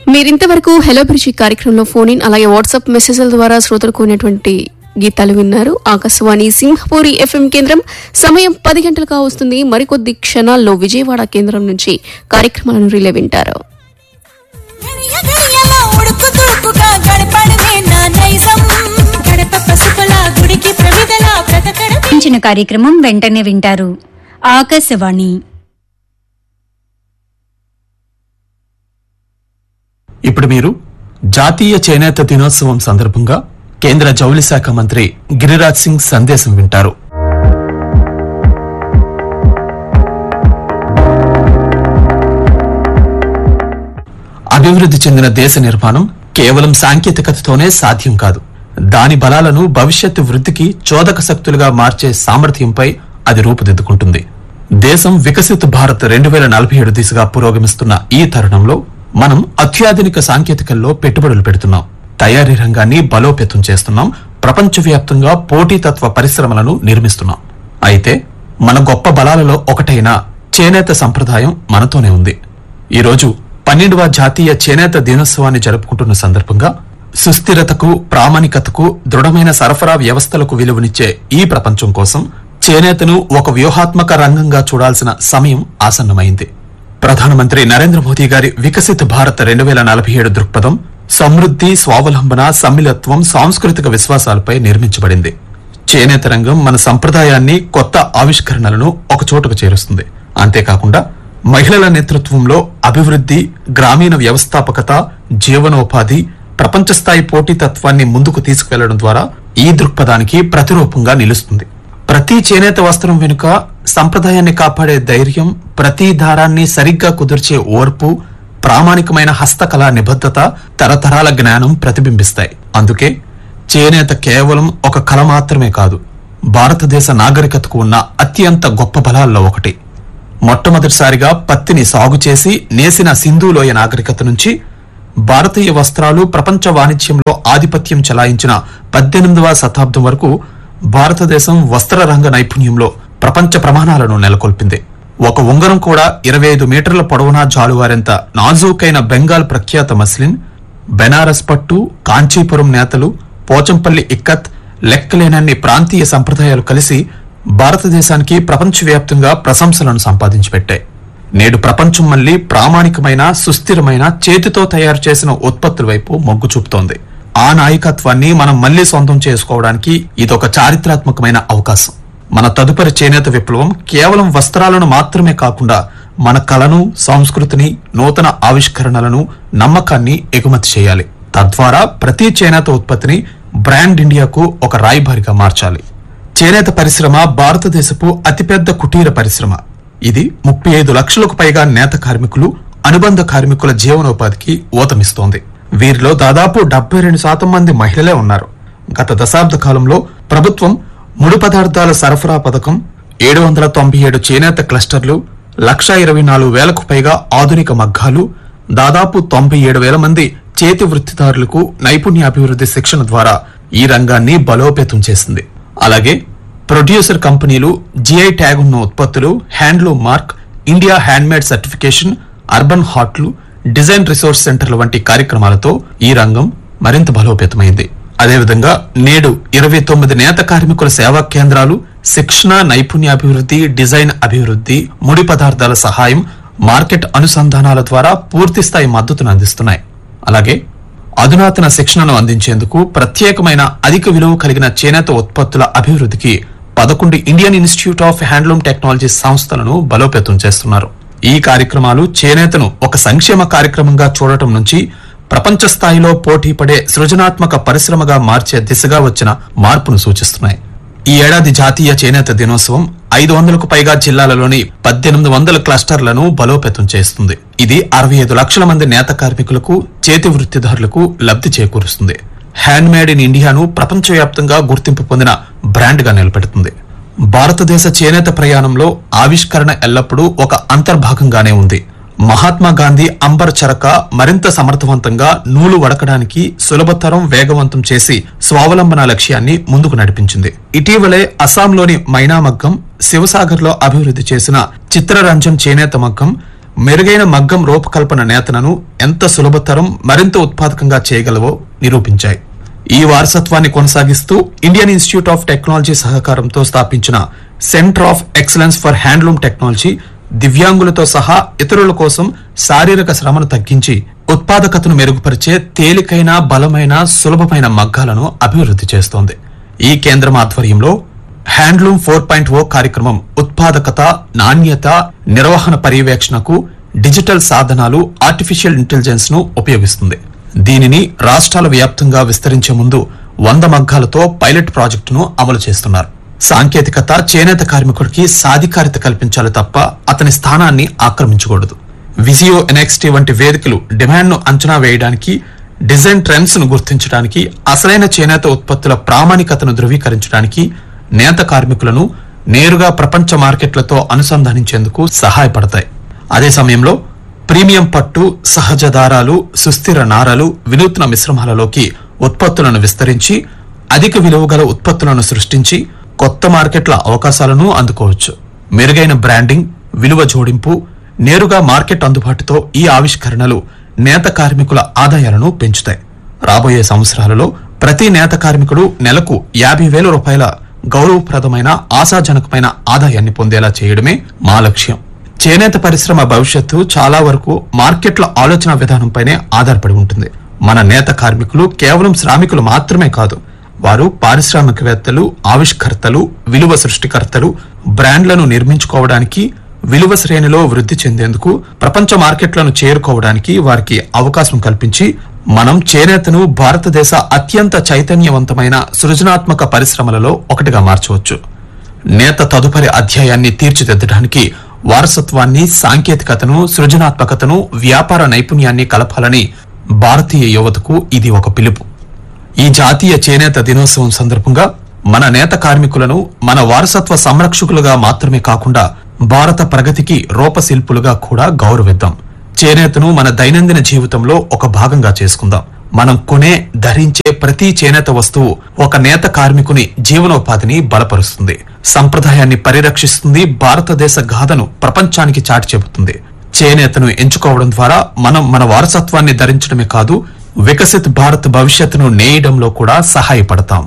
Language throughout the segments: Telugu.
మీరింతవరకు హెలో బ్రిడ్జి కార్యక్రమంలో ఫోన్ ఇన్ అలాగే వాట్సాప్ మెసేజ్ల ద్వారా శ్రోతలకు ఉన్నటువంటి గీతాలు విన్నారు ఆకాశవాణి సింహపూరి ఎఫ్ఎం కేంద్రం సమయం పది గంటలుగా వస్తుంది మరికొద్ది క్షణాల్లో విజయవాడ కేంద్రం నుంచి కార్యక్రమాలను రిలే వింటారు గడియ గడియలో ఉడుకు తుడుకుగా గడపడమే నా నైజం గడప పసుపుల గుడికి ప్రమిదల బ్రతకడమే ఇచ్చిన కార్యక్రమం వెంటనే వింటారు ఆకాశవాణి ఇప్పుడు మీరు జాతీయ చేనేత దినోత్సవం సందర్భంగా కేంద్ర జౌళి శాఖ మంత్రి గిరిరాజ్ సింగ్ సందేశం వింటారు అభివృద్ధి చెందిన దేశ నిర్మాణం కేవలం సాంకేతికతతోనే సాధ్యం కాదు దాని బలాలను భవిష్యత్తు వృద్ధికి చోదక శక్తులుగా మార్చే సామర్థ్యంపై అది రూపుదిద్దుకుంటుంది దేశం వికసిత భారత్ రెండు వేల నలభై ఏడు దిశగా పురోగమిస్తున్న ఈ తరుణంలో మనం అత్యాధునిక సాంకేతికల్లో పెట్టుబడులు పెడుతున్నాం తయారీ రంగాన్ని బలోపేతం చేస్తున్నాం ప్రపంచవ్యాప్తంగా పోటీతత్వ పరిశ్రమలను నిర్మిస్తున్నాం అయితే మన గొప్ప బలాలలో ఒకటైన చేనేత సంప్రదాయం మనతోనే ఉంది ఈ రోజు పన్నెండవ జాతీయ చేనేత దినోత్సవాన్ని జరుపుకుంటున్న సందర్భంగా సుస్థిరతకు ప్రామాణికతకు దృఢమైన సరఫరా వ్యవస్థలకు విలువనిచ్చే ఈ ప్రపంచం కోసం చేనేతను ఒక వ్యూహాత్మక రంగంగా చూడాల్సిన సమయం ఆసన్నమైంది ప్రధానమంత్రి నరేంద్ర మోదీ గారి వికసిత భారత్ రెండు వేల నలభై ఏడు దృక్పథం సమృద్ధి స్వావలంబన సమ్మిళత్వం సాంస్కృతిక విశ్వాసాలపై నిర్మించబడింది చేనేత రంగం మన సంప్రదాయాన్ని కొత్త ఆవిష్కరణలను ఒక చోటుకు చేరుస్తుంది అంతేకాకుండా మహిళల నేతృత్వంలో అభివృద్ధి గ్రామీణ వ్యవస్థాపకత జీవనోపాధి ప్రపంచ స్థాయి పోటీతత్వాన్ని ముందుకు తీసుకువెళ్లడం ద్వారా ఈ దృక్పథానికి ప్రతిరూపంగా నిలుస్తుంది ప్రతి చేనేత వస్త్రం వెనుక సంప్రదాయాన్ని కాపాడే ధైర్యం ప్రతి దారాన్ని సరిగ్గా కుదిర్చే ఓర్పు ప్రామాణికమైన హస్తకళా నిబద్ధత తరతరాల జ్ఞానం ప్రతిబింబిస్తాయి అందుకే చేనేత కేవలం ఒక కళ మాత్రమే కాదు భారతదేశ నాగరికతకు ఉన్న అత్యంత గొప్ప బలాల్లో ఒకటి మొట్టమొదటిసారిగా పత్తిని సాగు చేసి నేసిన సింధులోయ నాగరికత నుంచి భారతీయ వస్త్రాలు ప్రపంచ వాణిజ్యంలో ఆధిపత్యం చెలాయించిన పద్దెనిమిదవ శతాబ్దం వరకు భారతదేశం వస్త్ర రంగ నైపుణ్యంలో ప్రపంచ ప్రమాణాలను నెలకొల్పింది ఒక ఉంగరం కూడా ఇరవై ఐదు మీటర్ల పొడవునా జాలువారెంత నాజూకైన బెంగాల్ ప్రఖ్యాత మస్లిన్ బెనారస్ పట్టు కాంచీపురం నేతలు పోచంపల్లి ఇక్కత్ లెక్కలేనన్ని ప్రాంతీయ సంప్రదాయాలు కలిసి భారతదేశానికి ప్రపంచవ్యాప్తంగా ప్రశంసలను సంపాదించి పెట్టాయి నేడు ప్రపంచం మళ్లీ ప్రామాణికమైన సుస్థిరమైన చేతితో తయారు చేసిన ఉత్పత్తుల వైపు మొగ్గు చూపుతోంది ఆ నాయకత్వాన్ని మనం మళ్లీ సొంతం చేసుకోవడానికి ఇదొక చారిత్రాత్మకమైన అవకాశం మన తదుపరి చేనేత విప్లవం కేవలం వస్త్రాలను మాత్రమే కాకుండా మన కళను సంస్కృతిని నూతన ఆవిష్కరణలను నమ్మకాన్ని ఎగుమతి చేయాలి తద్వారా ప్రతి చేనేత ఉత్పత్తిని బ్రాండ్ ఇండియాకు ఒక రాయబారిగా మార్చాలి చేనేత పరిశ్రమ భారతదేశపు అతిపెద్ద కుటీర పరిశ్రమ ఇది ముప్పై ఐదు లక్షలకు పైగా నేత కార్మికులు అనుబంధ కార్మికుల జీవనోపాధికి ఊతమిస్తోంది వీరిలో దాదాపు డెబ్బై రెండు శాతం మంది మహిళలే ఉన్నారు గత దశాబ్ద కాలంలో ప్రభుత్వం ముడి పదార్థాల సరఫరా పథకం ఏడు వందల తొంభై ఏడు చేనేత క్లస్టర్లు లక్షా ఇరవై నాలుగు వేలకు పైగా ఆధునిక మగ్గాలు దాదాపు తొంభై ఏడు వేల మంది చేతి వృత్తిదారులకు నైపుణ్యాభివృద్ధి శిక్షణ ద్వారా ఈ రంగాన్ని బలోపేతం చేసింది అలాగే ప్రొడ్యూసర్ కంపెనీలు జిఐ ట్యాగ్ ఉన్న ఉత్పత్తులు handloom mark India handmade certification urban హాట్లు డిజైన్ రిసోర్స్ సెంటర్ల వంటి కార్యక్రమాలతో ఈ రంగం మరింత బలోపేతమైంది అదేవిధంగా నేడు ఇరవై తొమ్మిది నేత కార్మికుల సేవా కేంద్రాలు శిక్షణ నైపుణ్యాభివృద్ధి డిజైన్ అభివృద్ధి ముడి పదార్థాల సహాయం మార్కెట్ అనుసంధానాల ద్వారా పూర్తి స్థాయి మద్దతును అందిస్తున్నాయి అలాగే అధునాతన శిక్షణను అందించేందుకు ప్రత్యేకమైన అధిక విలువ కలిగిన చేనేత ఉత్పత్తుల అభివృద్ధికి పదకొండు Indian institute of handloom technology సంస్థలను బలోపేతం చేస్తున్నారు ఈ కార్యక్రమాలు చేనేతను ఒక సంక్షేమ కార్యక్రమంగా చూడటం నుంచి ప్రపంచ స్థాయిలో పోటీ పడే సృజనాత్మక పరిశ్రమగా మార్చే దిశగా వచ్చిన మార్పును సూచిస్తున్నాయి ఈ ఏడాది జాతీయ చేనేత దినోత్సవం ఐదు వందలకు పైగా జిల్లాలలోని పద్దెనిమిది వందల క్లస్టర్లను బలోపేతం చేస్తుంది ఇది అరవై ఐదు లక్షల మంది నేత కార్మికులకు చేతి వృత్తిదారులకు లబ్ధి చేకూరుస్తుంది హ్యాండ్ మేడ్ ఇన్ ఇండియాను ప్రపంచవ్యాప్తంగా గుర్తింపు పొందిన బ్రాండ్ గా నిలబెడుతుంది భారతదేశ చేనేత ప్రయాణంలో ఆవిష్కరణ ఎల్లప్పుడూ ఒక అంతర్భాగంగానే ఉంది మహాత్మా గాంధీ అంబర్ చరక మరింత సమర్థవంతంగా నూలు వడకడానికి సులభతరం వేగవంతం చేసి స్వావలంబన లక్ష్యాన్ని ముందుకు నడిపించింది ఇటీవలే అస్సాంలోని మైనా మగ్గం శివసాగర్ లో అభివృద్ధి చేసిన చిత్రరంజన్ చేనేత మగ్గం మెరుగైన మగ్గం రూపకల్పన నేతనను ఎంత సులభతరం మరింత ఉత్పాదకంగా చేయగలవో నిరూపించాయి ఈ వారసత్వాన్ని కొనసాగిస్తూ ఇండియన్ ఇన్స్టిట్యూట్ ఆఫ్ టెక్నాలజీ సహకారంతో స్థాపించిన centre of excellence for handloom technology దివ్యాంగులతో సహా ఇతరుల కోసం శారీరక శ్రమను తగ్గించి ఉత్పాదకతను మెరుగుపరిచే తేలికైన బలమైన సులభమైన మగ్గాలను అభివృద్ధి చేస్తోంది ఈ కేంద్రం ఆధ్వర్యంలో హ్యాండ్లూమ్ ఫోర్ పాయింట్ ఓ కార్యక్రమం ఉత్పాదకత నాణ్యత నిర్వహణ పర్యవేక్షణకు డిజిటల్ సాధనాలు ఆర్టిఫిషియల్ ఇంటెలిజెన్స్ ను ఉపయోగిస్తుంది దీనిని రాష్ట్రాల వ్యాప్తంగా విస్తరించే ముందు వంద మగ్గాలతో పైలట్ ప్రాజెక్టును అమలు చేస్తున్నారు సాంకేతికత చేనేత కార్మికుడికి సాధికారిత కల్పించాలి తప్ప అతని స్థానాన్ని ఆక్రమించకూడదు విజియో ఎన్ఎక్స్టీ వంటి వేదికలు డిమాండ్ ను అంచనా వేయడానికి డిజైన్ ట్రెండ్స్ ను గుర్తించడానికి అసలైన చేనేత ఉత్పత్తుల ప్రామాణికతను ధృవీకరించడానికి నేత కార్మికులను నేరుగా ప్రపంచ మార్కెట్లతో అనుసంధానించేందుకు సహాయపడతాయి అదే సమయంలో ప్రీమియం పట్టు సహజ దారాలు సుస్థిర నారలు వినూత్న మిశ్రమాలలోకి ఉత్పత్తులను విస్తరించి అధిక విలువ గల ఉత్పత్తులను సృష్టించి కొత్త మార్కెట్ల అవకాశాలను అందుకోవచ్చు మెరుగైన బ్రాండింగ్ విలువ జోడింపు నేరుగా మార్కెట్ అందుబాటుతో ఈ ఆవిష్కరణలు నేత కార్మికుల ఆదాయాలను పెంచుతాయి రాబోయే సంవత్సరాలలో ప్రతి నేత కార్మికుడు నెలకు యాభై వేల రూపాయల గౌరవప్రదమైన ఆశాజనకమైన ఆదాయాన్ని పొందేలా చేయడమే మా లక్ష్యం చేనేత పరిశ్రమ భవిష్యత్తు చాలా వరకు మార్కెట్ల ఆలోచన విధానంపైనే ఆధారపడి ఉంటుంది మన నేత కార్మికులు కేవలం శ్రామికులు మాత్రమే కాదు వారు పారిశ్రామికవేత్తలు ఆవిష్కర్తలు విలువ సృష్టికర్తలు బ్రాండ్లను నిర్మించుకోవడానికి విలువ శ్రేణిలో వృద్ధి చెందేందుకు ప్రపంచ మార్కెట్లను చేరుకోవడానికి వారికి అవకాశం కల్పించి మనం చేనేతను భారతదేశ అత్యంత చైతన్యవంతమైన సృజనాత్మక పరిశ్రమలలో ఒకటిగా మార్చవచ్చు నేత తదుపరి అధ్యాయాన్ని తీర్చిదిద్దడానికి వారసత్వాన్ని సాంకేతికతను సృజనాత్మకతను వ్యాపార నైపుణ్యాన్ని కలపాలని భారతీయ యువతకు ఇది ఒక పిలుపు ఈ జాతీయ చేనేత దినోత్సవం సందర్భంగా మన నేత కార్మికులను మన వారసత్వ సంరక్షకులుగా మాత్రమే కాకుండా భారత ప్రగతికి రూపశిల్పులుగా కూడా గౌరవిద్దాం చేనేతను మన దైనందిన జీవితంలో ఒక భాగంగా చేసుకుందాం మనం కొనే ధరించే ప్రతి చేనేత వస్తువు ఒక నేత కార్మికుని జీవనోపాధిని బలపరుస్తుంది సంప్రదాయాన్ని పరిరక్షిస్తుంది భారతదేశ గాథను ప్రపంచానికి చాటి చెబుతుంది చేనేతను ఎంచుకోవడం ద్వారా మనం మన వారసత్వాన్ని ధరించడమే కాదు వికసిత్ భారత్ భవిష్యత్తును నేయడంలో కూడా సహాయపడతాం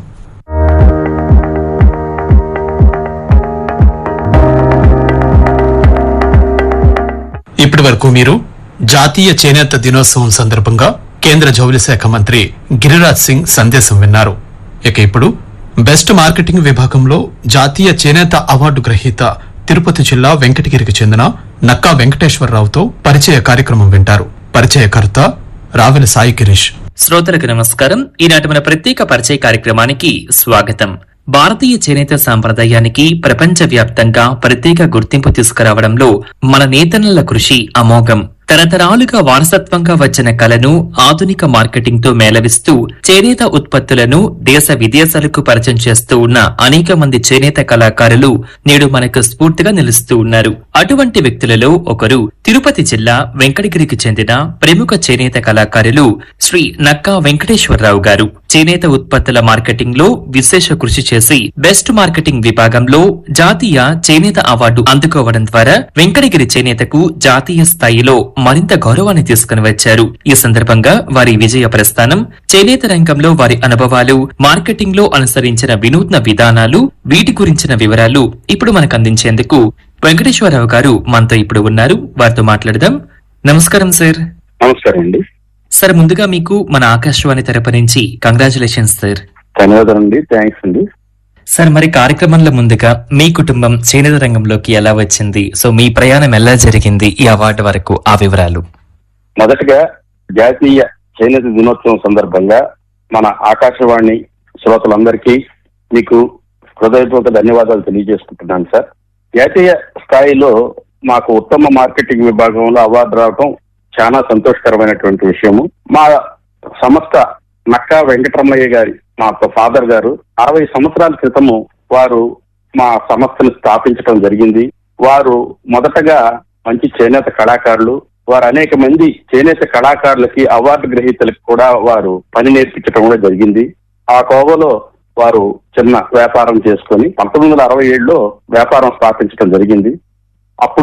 ఇప్పటి వరకు మీరు జాతీయ చేనేత దినోత్సవం సందర్భంగా కేంద్ర జౌళి శాఖ మంత్రి గిరిరాజ్ సింగ్ సందేశం విన్నారు ఇక ఇప్పుడు బెస్ట్ మార్కెటింగ్ విభాగంలో జాతీయ చేనేత అవార్డు గ్రహీత తిరుపతి జిల్లా వెంకటగిరికి చెందిన నక్కా వెంకటేశ్వరరావుతో పరిచయ కార్యక్రమం వింటారు పరిచయకర్త రావెల సాయి గిరీష్ శ్రోతలకు నమస్కారం ఈనాటి మన ప్రత్యేక పరిచయ కార్యక్రమానికి స్వాగతం భారతీయ చేనేత సాంప్రదాయానికి ప్రపంచ వ్యాప్తంగా ప్రత్యేక గుర్తింపు తీసుకురావడంలో మన నేతన్నల కృషి అమోఘం తరతరాలుగా వారసత్వంగా వచ్చిన కళను ఆధునిక మార్కెటింగ్ తో మేళవిస్తూ చేనేత ఉత్పత్తులను దేశ విదేశాలకు పరిచయం చేస్తూ ఉన్న అనేక మంది చేనేత కళాకారులు నేడు మనకు స్ఫూర్తిగా నిలుస్తూ ఉన్నారు అటువంటి వ్యక్తులలో ఒకరు తిరుపతి జిల్లా వెంకటగిరికి చెందిన ప్రముఖ చేనేత కళాకారులు శ్రీ నక్కా వెంకటేశ్వరరావు గారు చేనేత ఉత్పత్తుల మార్కెటింగ్ లో విశేష కృషి చేసి బెస్ట్ మార్కెటింగ్ విభాగంలో జాతీయ చేనేత అవార్డు అందుకోవడం ద్వారా వెంకటగిరి చేనేతకు జాతీయ స్థాయిలో మరింత గౌరవాన్ని తీసుకుని వచ్చారు ఈ సందర్భంగా వారి విజయ ప్రస్థానం చేనేత రంగంలో వారి అనుభవాలు మార్కెటింగ్ లో అనుసరించిన వినూత్న విధానాలు వీటి గురించిన వివరాలు ఇప్పుడు మనకు అందించేందుకు వెంకటేశ్వరరావు గారు మనతో ఇప్పుడు ఉన్నారు వారితో మాట్లాడదాం నమస్కారం సార్ నమస్కారం అండి సార్ ముందుగా మీకు మన ఆకాశవాణి తరపు నుంచి కంగ్రాచులేషన్స్ సార్ ధన్యవాదాలు అండి థ్యాంక్స్ అండి సార్ మరి కార్యక్రమంలో ముందుగా మీ కుటుంబం చేనేత రంగంలోకి ఎలా వచ్చింది సో మీ ప్రయాణం ఎలా జరిగింది ఈ అవార్డు వరకు ఆ వివరాలు మొదటగా జాతీయ చేనేత దినోత్సవం సందర్భంగా మన ఆకాశవాణి శ్రోతలందరికీ మీకు హృదయపూర్వక ధన్యవాదాలు తెలియజేసుకుంటున్నాను సార్ జాతీయ స్థాయిలో మాకు ఉత్తమ మార్కెటింగ్ విభాగంలో అవార్డు రావడం చాలా సంతోషకరమైనటువంటి విషయము మా సంస్థ నక్కా వెంకటరమయ్య గారి మా ఫాదర్ గారు అరవై సంవత్సరాల క్రితము వారు మా సంస్థను స్థాపించడం జరిగింది వారు మొదటగా మంచి చేనేత కళాకారులు వారు అనేక మంది చేనేత కళాకారులకి అవార్డు గ్రహీతలకు కూడా వారు పని నేర్పించడం కూడా జరిగింది ఆ కోవలో వారు చిన్న వ్యాపారం చేసుకొని పంతొమ్మిది వందల అరవై ఏడులో వ్యాపారం స్థాపించడం జరిగింది అప్పుడు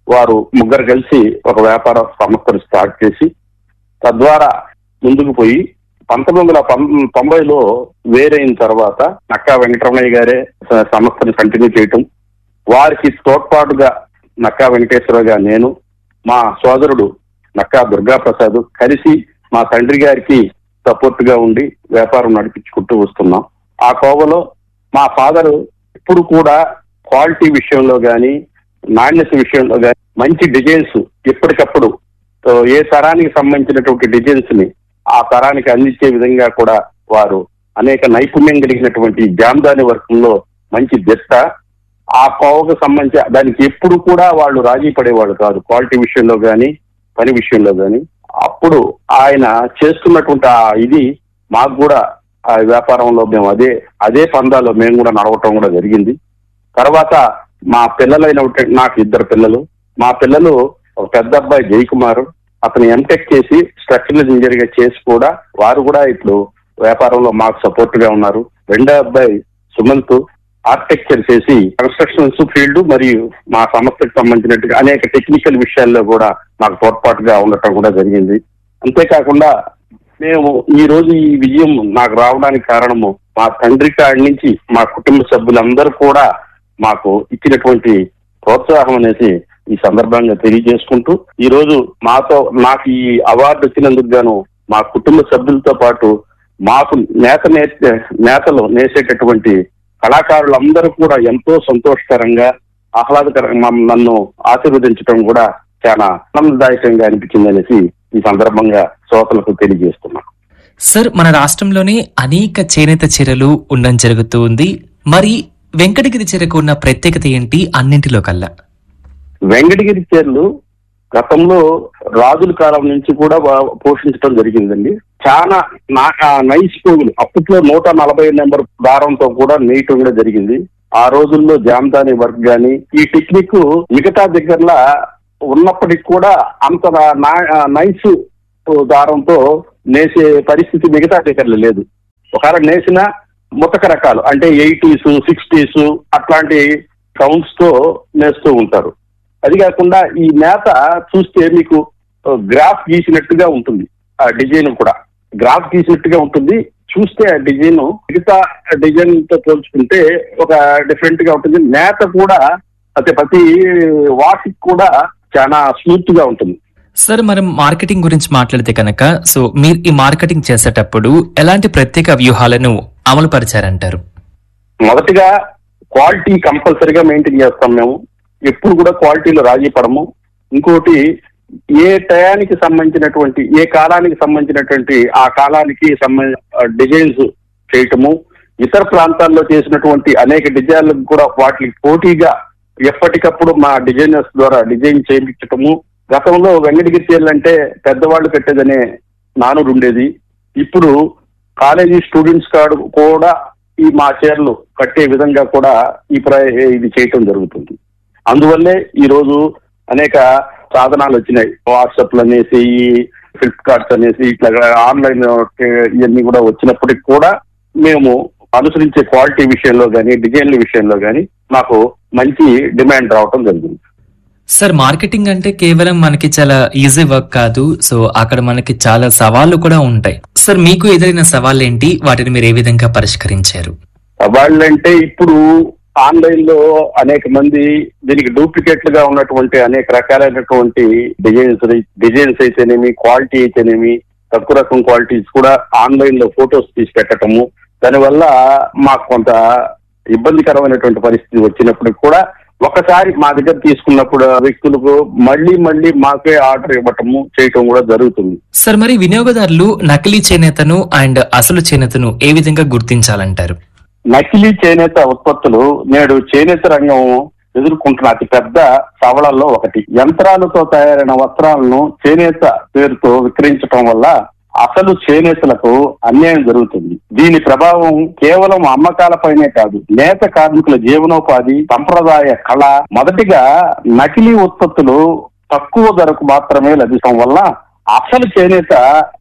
వారు ముగ్గురు కలిసి ఒక వ్యాపార సంస్థను స్టార్ట్ చేసి తద్వారా ముందుకు పోయి పంతొమ్మిది వందల తొం- తొంభైలో వేరైన తర్వాత నక్కా వెంకటరమణయ్య గారే స- సంస్థను కంటిన్యూ చేయటం వారికి తోడ్పాటుగా నక్కా వెంకటేశ్వర గారు నేను మా సోదరుడు నక్కా దుర్గా ప్రసాద్ కలిసి మా తండ్రి గారికి సపోర్ట్ గా ఉండి వ్యాపారం నడిపించుకుంటూ వస్తున్నాం ఆ కోవలో మా ఫాదర్ ఇప్పుడు కూడా క్వాలిటీ విషయంలో గాని నాణ్యత విషయంలో గాని మంచి డిజైన్స్ ఎప్పటికప్పుడు సో ఏ తరానికి సంబంధించినటువంటి డిజైన్స్ ని ఆ తరానికి అందించే విధంగా కూడా వారు అనేక నైపుణ్యం కలిగినటువంటి జామ్దాని వర్గంలో మంచి దిట్ట ఆ కోవకు సంబంధించి దానికి ఎప్పుడు కూడా వాళ్ళు రాజీ పడేవాళ్ళు కాదు క్వాలిటీ విషయంలో గాని పని విషయంలో గాని అప్పుడు ఆయన చేస్తున్నటువంటి ఆ ఇది మాకు కూడా ఆ వ్యాపారంలో మేము అదే అదే పందాలో మేము కూడా నడవటం కూడా జరిగింది తర్వాత మా పిల్లలైన నాకు ఇద్దరు పిల్లలు మా పిల్లలు ఒక పెద్ద అబ్బాయి జయకుమార్ అతను ఎంటెక్ చేసి స్ట్రక్చరల్ ఇంజనీర్ గా చేసి కూడా వారు కూడా ఇప్పుడు వ్యాపారంలో మాకు సపోర్ట్ గా ఉన్నారు రెండో అబ్బాయి సుమంత్ ఆర్కిటెక్చర్ చేసి కన్స్ట్రక్షన్స్ ఫీల్డ్ మరియు మా సంస్థకు సంబంధించినట్టుగా అనేక టెక్నికల్ విషయాల్లో కూడా మాకు తోడ్పాటుగా ఉండటం కూడా జరిగింది అంతేకాకుండా మేము ఈ రోజు ఈ విజయం నాకు రావడానికి కారణము మా తండ్రి కాడి నుంచి మా కుటుంబ సభ్యులందరూ కూడా మాకు ఇచ్చినటువంటి ప్రోత్సాహం అనేసి ఈ సందర్భంగా తెలియజేసుకుంటూ ఈ రోజు మాతో నాకు ఈ అవార్డు వచ్చినందుకు గాను మా కుటుంబ సభ్యులతో పాటు మాకు నేత నే- నేతలు నేసేటటువంటి కళాకారులందరూ కూడా ఎంతో సంతోషకరంగా ఆహ్లాదకరంగా మమ్- నన్ను ఆశీర్వదించడం కూడా చాలా ఆనందదాయకంగా అనిపించింది అనేసి ఈ సందర్భంగా శ్రోతలకు తెలియజేస్తున్నాను సార్ మన రాష్ట్రంలోనే అనేక చేనేత చీరలు ఉండడం జరుగుతూ ఉంది మరి వెంకటగిరి చీరకు ఉన్న ప్రత్యేకత ఏంటి అన్నింటిలో కల్లా వెంకటగిరి చీరలు గతంలో రాజుల కాలం నుంచి కూడా వా- పోషించడం జరిగిందండి చాలా నా- ఆ నైస్ పోగులు అప్పట్లో నూట నలభై నెంబర్ దారంతో కూడా నేయటం కూడా జరిగింది ఆ రోజుల్లో జామదాని వర్క్ గాని ఈ టెక్నిక్ మిగతా దగ్గరలా ఉన్నప్పటికి కూడా అంత నా- నా- నైస్ దారంతో నేసే పరిస్థితి మిగతా దగ్గరలో లేదు ఒకవేళ నేసిన ముతక రకాలు అంటే ఎయిటీస్ సిక్స్టీస్ అట్లాంటి కౌంట్స్ తో నేస్తూ ఉంటారు అది కాకుండా ఈ నేత చూస్తే మీకు గ్రాఫ్ గీసినట్టుగా ఉంటుంది ఆ డిజైన్ కూడా గ్రాఫ్ గీసినట్టుగా ఉంటుంది చూస్తే ఆ డిజైన్ మిగతా డిజైన్ తో పోల్చుకుంటే ఒక డిఫరెంట్ గా ఉంటుంది నేత కూడా అదే ప్రతి వాటికి కూడా చాలా స్మూత్ గా ఉంటుంది సార్ మనం మార్కెటింగ్ గురించి మాట్లాడితే కనుక సో మీరు ఈ మార్కెటింగ్ చేసేటప్పుడు ఎలాంటి ప్రత్యేక వ్యూహాలను అమలు పరిచారంటారు మొదటిగా క్వాలిటీ కంపల్సరీగా మెయింటైన్ చేస్తాం మేము ఎప్పుడు కూడా క్వాలిటీలో రాజీ పడము ఇంకోటి ఏ టయానికి సంబంధించినటువంటి ఏ కాలానికి సంబంధించినటువంటి ఆ కాలానికి సంబంధ డిజైన్స్ చేయటము ఇతర ప్రాంతాల్లో చేసినటువంటి అనేక డిజైన్లకు కూడా వాటికి పోటీగా ఎప్పటికప్పుడు మా డిజైనర్స్ ద్వారా డిజైన్ చేయించటము గతంలో వెంకటగిరి చీరలు అంటే పెద్దవాళ్ళు కట్టేదనే నానుడు ఉండేది ఇప్పుడు కాలేజీ స్టూడెంట్స్ కాడు కూడా ఈ మా చీరలు కట్టే విధంగా కూడా ఈ ప్ర ఇది చేయటం జరుగుతుంది అందువల్లే ఈ రోజు అనేక సాధనాలు వచ్చినాయి వాట్సాప్లు అనేసి ఈ ఫ్లిప్కార్ట్స్ అనేసి ఇట్లా ఆన్లైన్ ఇవన్నీ కూడా వచ్చినప్పటికి కూడా మేము అనుసరించే క్వాలిటీ విషయంలో కానీ డిజైన్ల విషయంలో కానీ మాకు మంచి డిమాండ్ రావటం జరిగింది సార్ మార్కెటింగ్ అంటే కేవలం మనకి చాలా ఈజీ వర్క్ కాదు సో అక్కడ మనకి చాలా సవాళ్లు కూడా ఉంటాయి సార్ మీకు ఎదురైన సవాళ్ళు ఏంటి వాటిని మీరు ఏ విధంగా పరిష్కరించారు వాళ్ళంటే ఇప్పుడు ఆన్లైన్ లో అనేక మంది దీనికి డూప్లికేట్ గా ఉన్నటువంటి అనేక రకాలైనటువంటి డిజైన్స్ డిజైన్స్ అయితేనేమి క్వాలిటీ అయితేనేమి తక్కువ రకం క్వాలిటీస్ కూడా ఆన్లైన్ లో ఫొటోస్ తీసి పెట్టడము దానివల్ల మాకు కొంత ఇబ్బందికరమైనటువంటి పరిస్థితి వచ్చినప్పుడు కూడా ఒకసారి మా దగ్గర తీసుకున్నప్పుడు వ్యక్తులకు మళ్ళీ మళ్ళీ మాకే ఆర్డర్ ఇవ్వటము చేయటం కూడా జరుగుతుంది సార్ మరి వినియోగదారులు నకిలీ చేనేతను అండ్ అసలు చేనేతను ఏ విధంగా గుర్తించాలంటారు నకిలీ చేనేత ఉత్పత్తులు నేడు చేనేత రంగం ఎదుర్కొంటున్న అతి పెద్ద సవళల్లో ఒకటి యంత్రాలతో తయారైన వస్త్రాలను చేనేత పేరుతో విక్రయించడం వల్ల అసలు చేనేతలకు అన్యాయం జరుగుతుంది దీని ప్రభావం కేవలం అమ్మకాలపైనే కాదు నేత కార్మికుల జీవనోపాధి సంప్రదాయ కళ మొదటిగా నకిలీ ఉత్పత్తులు తక్కువ ధరకు మాత్రమే లభించడం వల్ల అసలు చేనేత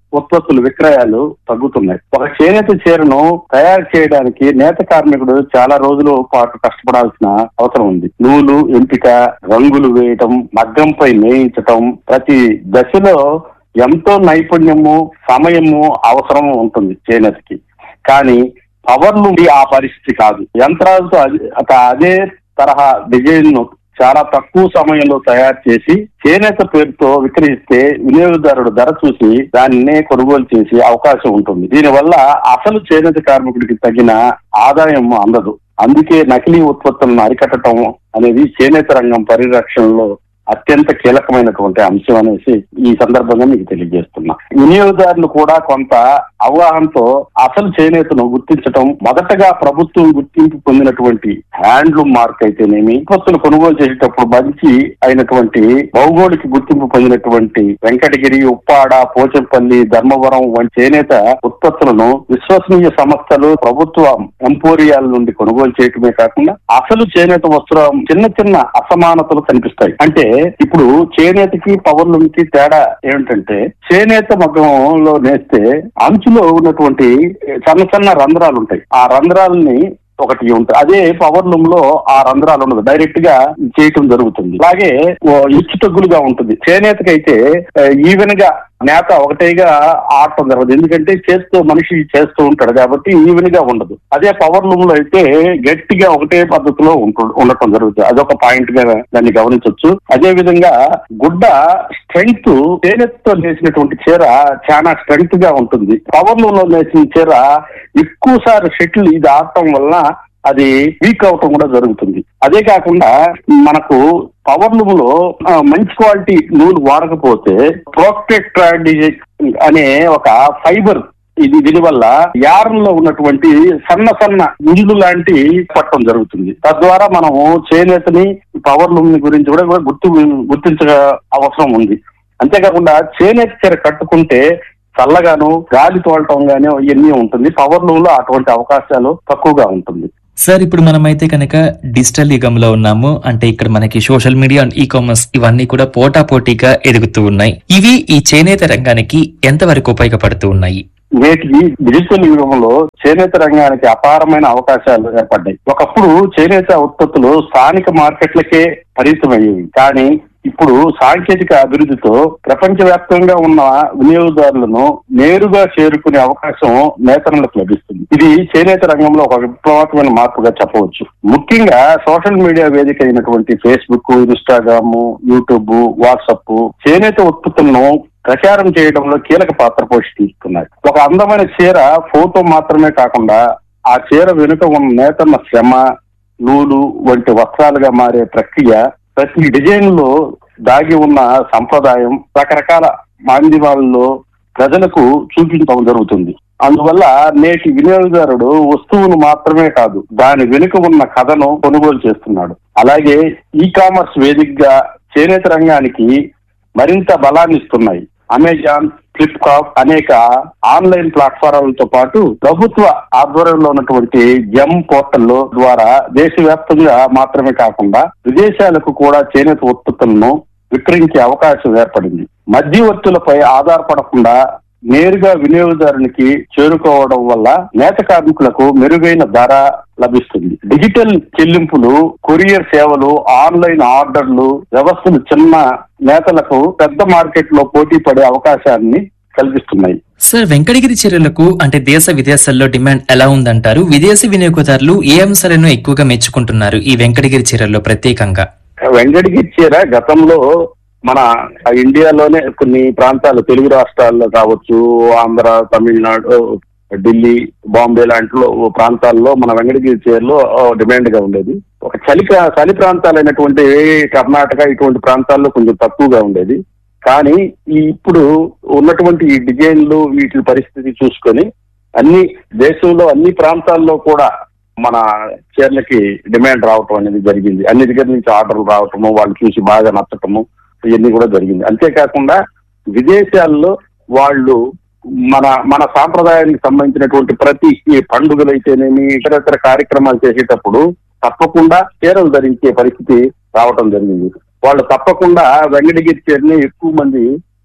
ఉత్పత్తులు విక్రయాలు తగ్గుతున్నాయి ఒక చేనేత చీరను తయారు చేయడానికి నేత కార్మికుడు చాలా రోజులు పాటు కష్టపడాల్సిన అవసరం ఉంది నూలు ఎంపిక రంగులు వేయటం మగ్గంపై నేయించటం ప్రతి దశలో ఎంతో నైపుణ్యము సమయము అవసరం ఉంటుంది చేనేతకి కానీ పవర్ నుండి ఆ పరిస్థితి కాదు యంత్రాలతో అదే- ఒక అదే తరహా డిజైన్ ను చాలా తక్కువ సమయంలో తయారు చేసి చేనేత పేరుతో విక్రయిస్తే వినియోగదారుడు ధర చూసి దానినే కొనుగోలు చేసే అవకాశం ఉంటుంది దీనివల్ల అసలు చేనేత కార్మికుడికి తగిన ఆదాయం అందదు అందుకే నకిలీ ఉత్పత్తులను అరికట్టడం అనేది చేనేత రంగం పరిరక్షణలో అత్యంత కీలకమైనటువంటి అంశం అనేసి ఈ సందర్భంగా మీకు తెలియజేస్తున్నా వినియోగదారులు కూడా కొంత అవగాహనతో అసలు చేనేతను గుర్తించటం మొదటగా ప్రభుత్వం గుర్తింపు పొందినటువంటి హ్యాండ్లూమ్ మార్క్ అయితేనేమి ఉత్పత్తులు కొనుగోలు చేసేటప్పుడు మంచి అయినటువంటి భౌగోళిక గుర్తింపు పొందినటువంటి వెంకటగిరి ఉప్పాడ పోచంపల్లి ధర్మవరం వంటి చేనేత ఉత్పత్తులను విశ్వసనీయ సంస్థలు ప్రభుత్వ ఎంపోరియాల నుండి కొనుగోలు చేయటమే కాకుండా అసలు చేనేత వస్త్రం చిన్న చిన్న అసమానతలు కనిపిస్తాయి అంటే ఇప్పుడు చేనేతకి పవర్లూమ్కి తేడా ఏమిటంటే చేనేత మగ్గంలో నేస్తే అంచులో ఉన్నటువంటి సన్న సన్న రంధ్రాలు ఉంటాయి ఆ రంధ్రాలని ఒకటి ఉంటుంది అదే పవర్ లూమ్ లో ఆ రంధ్రాలు ఉండదు డైరెక్ట్ గా చేయటం జరుగుతుంది అలాగే ఓ ఇచ్చు తగ్గులుగా ఉంటుంది చేనేతకైతే ఈవెన్ గా నేత ఒకటేగా ఆడటం జరగదు ఎందుకంటే చేస్తూ మనిషి చేస్తూ ఉంటాడు కాబట్టి ఈవెన్ గా ఉండదు అదే పవర్ లూమ్ లో అయితే గట్టిగా ఒకటే పద్ధతిలో ఉంటు- ఉండటం జరుగుతుంది అదొక పాయింట్ గా దాన్ని గమనించవచ్చు అదే విధంగా గుడ్డ స్ట్రెంగ్త్ చేనేతతో నేసినటువంటి చీర చాలా స్ట్రెంగ్త్ గా ఉంటుంది పవర్ లూమ్ లో నేసిన చీర ఎక్కువ సార్లు షటిల్ ఇది ఆడటం వల్ల అది వీక్ అవటం కూడా జరుగుతుంది అదే కాకుండా మనకు పవర్ లూమ్ లో ఆ, మంచి క్వాలిటీ నూలు వాడకపోతే ప్రోక్టెక్ట్రాడ్ అనే ఒక ఫైబర్ ఇది దీనివల్ల యారంలో ఉన్నటువంటి సన్న సన్న ఇండ్లు లాంటి పట్టడం జరుగుతుంది తద్వారా మనం చేనేతని పవర్ లూమ్ గురించి కూడా కూడా గుర్తు గుర్తించ అవసరం ఉంది అంతేకాకుండా చేనేత చీర కట్టుకుంటే చల్లగాను గాలి తోలటం గానీ ఇవన్నీ ఉంటుంది పవర్ లూమ్ లో అటువంటి అవకాశాలు తక్కువగా ఉంటుంది సార్ ఇప్పుడు మనమైతే కనుక డిజిటల్ యుగంలో ఉన్నాము అంటే ఇక్కడ మనకి social media and e-commerce ఇవన్నీ కూడా పోటా పోటీగా ఎదుగుతూ ఉన్నాయి ఇవి ఈ చేనేత రంగానికి ఎంతవరకు ఉపయోగపడుతూ ఉన్నాయి నేటికి డిజిటల్ యుగంలో చేనేత రంగానికి అపారమైన అవకాశాలు ఏర్పడ్డాయి ఒకప్పుడు చేనేత ఉత్పత్తులు స్థానిక మార్కెట్లకే పరిమితమయ్యేవి కానీ ఇప్పుడు సాంకేతిక అభివృద్ధితో ప్రపంచవ్యాప్తంగా ఉన్న వినియోగదారులను నేరుగా చేరుకునే అవకాశం నేతలకు లభిస్తుంది ఇది చేనేత రంగంలో ఒక విప్లవాత్మకమైన మార్పుగా చెప్పవచ్చు ముఖ్యంగా సోషల్ మీడియా వేదిక అయినటువంటి ఫేస్బుక్ ఇన్స్టాగ్రామ్ యూట్యూబ్ వాట్సాప్ చేనేత ఉత్పత్తులను ప్రచారం చేయడంలో కీలక పాత్ర పోషిస్తున్నాయి ఒక అందమైన చీర ఫోటో మాత్రమే కాకుండా ఆ చీర వెనుక ఉన్న నేతన్న శ్రమ నూలు వంటి వస్త్రాలుగా మారే ప్రక్రియ ప్రతి డిజైన్ లో దాగి ఉన్న సంప్రదాయం రకరకాల మాధ్యమాలలో ప్రజలకు చూపించడం జరుగుతుంది అందువల్ల నేటి వినియోగదారుడు వస్తువును మాత్రమే కాదు దాని వెనుక ఉన్న కథను కొనుగోలు చేస్తున్నాడు అలాగే ఈ కామర్స్ వేదికగా చేనేత రంగానికి మరింత బలాన్ని ఇస్తున్నాయి అమెజాన్ ఫ్లిప్కార్ట్ అనేక ఆన్లైన్ ప్లాట్ఫారాలతో పాటు ప్రభుత్వ ఆధ్వర్యంలో ఉన్నటువంటి జమ్ పోర్టల్లో ద్వారా దేశవ్యాప్తంగా మాత్రమే కాకుండా విదేశాలకు కూడా చేనేత ఉత్పత్తులను విక్రయించే అవకాశం ఏర్పడింది మధ్యవర్తులపై ఆధారపడకుండా నేరుగా వినియోగదారునికి చేరుకోవడం వల్ల నేత కార్మికులకు మెరుగైన ధర లభిస్తుంది డిజిటల్ చెల్లింపులు కొరియర్ సేవలు ఆన్లైన్ ఆర్డర్లు వ్యవస్థలు చిన్న నేతలకు పెద్ద మార్కెట్ లో పోటీ పడే అవకాశాన్ని కల్పిస్తున్నాయి సార్ వెంకటగిరి చీరలకు అంటే దేశ విదేశాల్లో డిమాండ్ ఎలా ఉందంటారు విదేశీ వినియోగదారులు ఏ అంశాలను ఎక్కువగా మెచ్చుకుంటున్నారు ఈ వెంకటగిరి చీరల్లో ప్రత్యేకంగా వెంకటగిరి చీర గతంలో మన ఇండియాలోనే కొన్ని ప్రాంతాలు తెలుగు రాష్ట్రాల్లో కావచ్చు ఆంధ్ర తమిళనాడు ఢిల్లీ బాంబే లాంటి లో- ప్రాంతాల్లో మన వెంకటగిరి చీరలో డిమాండ్ గా ఉండేది ఒక చలి ప్రా- చలి ప్రాంతాలైనటువంటి కర్ణాటక ఇటువంటి ప్రాంతాల్లో కొంచెం తక్కువగా ఉండేది కానీ ఈ ఇప్పుడు ఉన్నటువంటి ఈ డిజైన్లు వీటి పరిస్థితి చూసుకొని అన్ని దేశంలో అన్ని ప్రాంతాల్లో కూడా మన చీరలకి డిమాండ్ రావటం అనేది జరిగింది అన్ని దగ్గర నుంచి ఆర్డర్లు రావటము వాళ్ళు చూసి బాగా నచ్చటము ఇవన్నీ కూడా జరిగింది అంతేకాకుండా విదేశాల్లో వాళ్ళు మన మన సాంప్రదాయానికి సంబంధించినటువంటి ప్రతి ఈ పండుగలు అయితేనేమి ఇతర ఇతర కార్యక్రమాలు చేసేటప్పుడు తప్పకుండా చీరలు ధరించే పరిస్థితి రావటం జరిగింది వాళ్ళు తప్పకుండా వెంకటగిరి చీరని ఎక్కువ మంది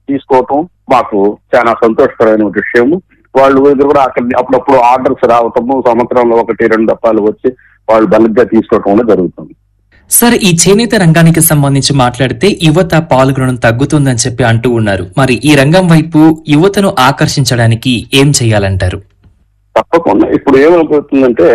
తీసుకోవటం మాకు చాలా సంతోషకరమైన విషయము వాళ్ళు దగ్గర కూడా అక్కడ అప్పుడప్పుడు ఆర్డర్స్ రావటము సంవత్సరంలో ఒకటి రెండు దఫాలు వచ్చి వాళ్ళు బల్క్గా తీసుకోవటం కూడా జరుగుతుంది సార్ ఈ చేనేత రంగానికి సంబంధించి మాట్లాడితే యువత పాల్గొనడం తగ్గుతుందని చెప్పి అంటూ ఉన్నారు మరి ఈ రంగం వైపు యువతను ఆకర్షించడానికి ఏం చేయాలంటారు తప్పకుండా ఇప్పుడు ఏమైపోతుందంటే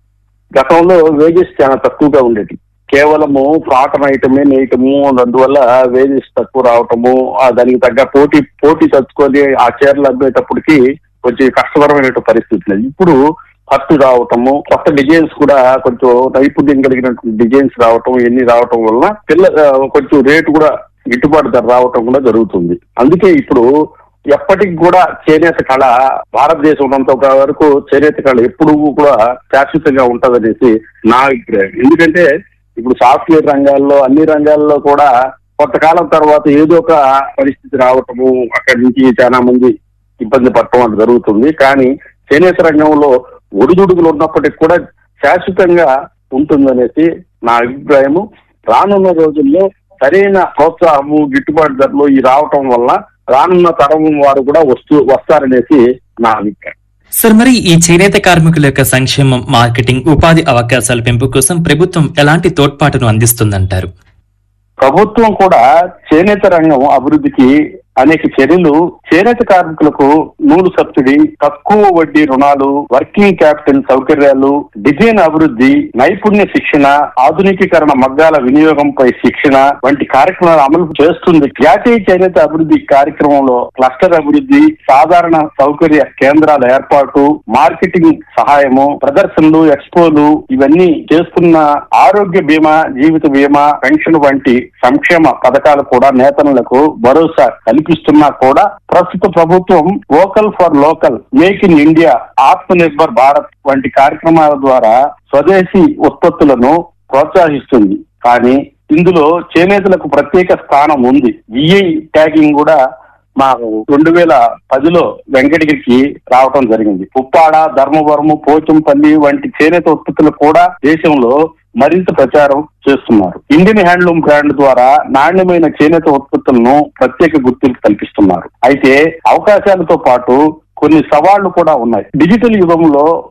గతంలో వేజెస్ చాలా తక్కువగా ఉండేది కేవలము కాటన్ ఐటమే నేయటము అందువల్ల వేజెస్ తక్కువ రావటము ఆ దానికి తగ్గ పోటీ పోటీ తచ్చుకొని ఆ చీరలు అమ్మేటప్పటికి కొంచెం కష్టకరమైన పరిస్థితులు ఇప్పుడు ఫస్ట్ రావటము కొత్త డిజైన్స్ కూడా కొంచెం నైపుణ్యం కలిగినటువంటి డిజైన్స్ రావటం ఇవన్నీ రావటం వల్ల పిల్ల ఆ, కొంచెం రేటు కూడా గిట్టుబాటు ధర రావటం కూడా జరుగుతుంది అందుకే ఇప్పుడు ఎప్పటికి కూడా చేనేత కళ భారతదేశం ఉన్నంత వరకు చేనేత కళ ఎప్పుడు కూడా శాశ్వతంగా ఉంటదనేసి నా అభిప్రాయం ఎందుకంటే ఇప్పుడు సాఫ్ట్వేర్ రంగాల్లో అన్ని రంగాల్లో కూడా కొంతకాలం తర్వాత ఏదో ఒక పరిస్థితి రావటము అక్కడి నుంచి చాలా మంది ఇబ్బంది పడటం అది జరుగుతుంది కానీ చేనేత రంగంలో ఒడిదుడుకులు ఉన్నప్పటికీ కూడా శాశ్వతంగా ఉంటుందనేసి నా అభిప్రాయము రానున్న రోజుల్లో సరైన ప్రోత్సాహము గిట్టుబాటు ధరలు ఈ రావటం వల్ల రానున్న తరం వారు కూడా వస్తూ వస్తారనేసి నా అభిప్రాయం సార్ మరి ఈ చేనేత కార్మికుల యొక్క సంక్షేమం మార్కెటింగ్ ఉపాధి అవకాశాల పెంపు కోసం ప్రభుత్వం ఎలాంటి తోడ్పాటును అందిస్తుందంటారు ప్రభుత్వం కూడా చేనేత రంగం అభివృద్ధికి అనేక చర్యలు చేనేత కార్మికులకు నూలు సబ్సిడీ తక్కువ వడ్డీ రుణాలు వర్కింగ్ క్యాపిటల్ సౌకర్యాలు డిజైన్ అభివృద్ధి నైపుణ్య శిక్షణ ఆధునికీకరణ మగ్గాల వినియోగంపై శిక్షణ వంటి కార్యక్రమాలు అమలు చేస్తుంది జాతీయ చేనేత అభివృద్ధి కార్యక్రమంలో క్లస్టర్ అభివృద్ధి సాధారణ సౌకర్య కేంద్రాల ఏర్పాటు మార్కెటింగ్ సహాయము ప్రదర్శనలు ఎక్స్పోలు ఇవన్నీ చేస్తున్న ఆరోగ్య బీమా జీవిత బీమా పెన్షన్ వంటి సంక్షేమ పథకాలు కూడా నేతలకు భరోసా కల్పిస్తున్నా కూడా ప్రస్తుత ప్రభుత్వం vocal for local make in India Atma Nirbhar Bharat వంటి కార్యక్రమాల ద్వారా స్వదేశీ ఉత్పత్తులను ప్రోత్సహిస్తుంది కానీ ఇందులో చేనేతలకు ప్రత్యేక స్థానం ఉంది జిఐ ట్యాగింగ్ కూడా మాకు రెండు వేల పదిలో వెంకటగిరికి రావటం జరిగింది ఉప్పాడ ధర్మవరము పోచంపల్లి వంటి చేనేత ఉత్పత్తులు కూడా దేశంలో మరింత ప్రచారం చేస్తున్నారు ఇండియన్ హ్యాండ్లూమ్ బ్రాండ్ ద్వారా నాణ్యమైన చేనేత ఉత్పత్తులను ప్రత్యేక గుర్తింపు కల్పిస్తున్నారు అయితే అవకాశాలతో పాటు కొన్ని సవాళ్లు కూడా ఉన్నాయి డిజిటల్ యుగంలో